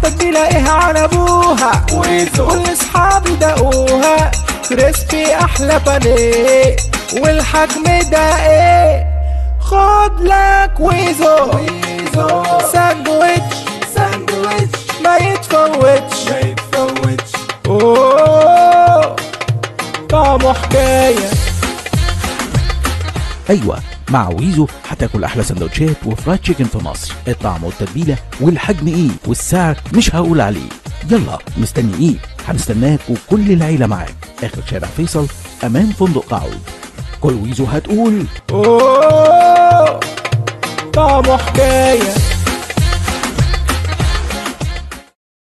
نلاقيها على ابوها ويزو كل اصحابي دقوها كريسبي احلى بانيه والحجم ده ايه خد لك ويزو ويزو ساندويتش ساندويتش ما يتفوتش ما يتفوتش اوه طعمه حكايه ايوه مع ويزو هتاكل احلى سندوتشات وفرايد تشيكن في مصر الطعم والتتبيله والحجم ايه والسعر مش هقول عليه يلا مستني ايه هنستناك وكل العيله معاك اخر شارع فيصل امام فندق تعويض كل ويزو هتقول اوه طعمه حكايه